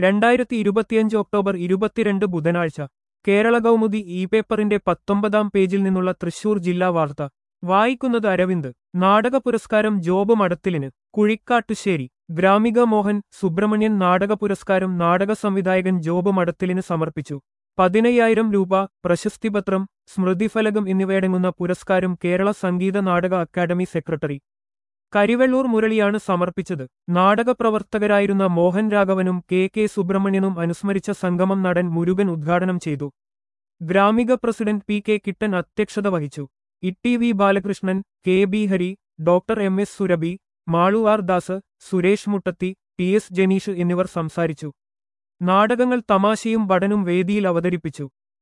രണ്ടായിരത്തി ഇരുപത്തിയഞ്ച് ഒക്ടോബർ ഇരുപത്തിരണ്ട് ബുധനാഴ്ച കേരള കൗമുദി ഇ പേപ്പറിന്റെ പത്തൊമ്പതാം പേജിൽ നിന്നുള്ള തൃശൂർ ജില്ലാ വാർത്ത വായിക്കുന്നത് അരവിന്ദ് നാടക പുരസ്കാരം ജോബ് മടത്തിലിന് കുഴിക്കാട്ടുശ്ശേരി ഗ്രാമിക മോഹൻ സുബ്രഹ്മണ്യൻ നാടക പുരസ്കാരം നാടക സംവിധായകൻ ജോബ് മടത്തിലിന് സമർപ്പിച്ചു പതിനയ്യായിരം രൂപ പ്രശസ്തിപത്രം സ്മൃതിഫലകം എന്നിവയടങ്ങുന്ന പുരസ്കാരം കേരള സംഗീത നാടക അക്കാദമി സെക്രട്ടറി കരിവെള്ളൂർ മുരളിയാണ് സമർപ്പിച്ചത് നാടകപ്രവർത്തകരായിരുന്ന മോഹൻ രാഘവനും കെ കെ സുബ്രഹ്മണ്യനും അനുസ്മരിച്ച സംഗമം നടൻ മുരുകൻ ഉദ്ഘാടനം ചെയ്തു Gramika president P K Kittan അധ്യക്ഷത വഹിച്ചു E V Balakrishnan K B Hari doctor M S Surabhi Malu R Das Suresh Muttathi T S Janeesh എന്നിവർ സംസാരിച്ചു നാടകങ്ങൾ തമാശയും പഠനും വേദിയിൽ അവതരിപ്പിച്ചു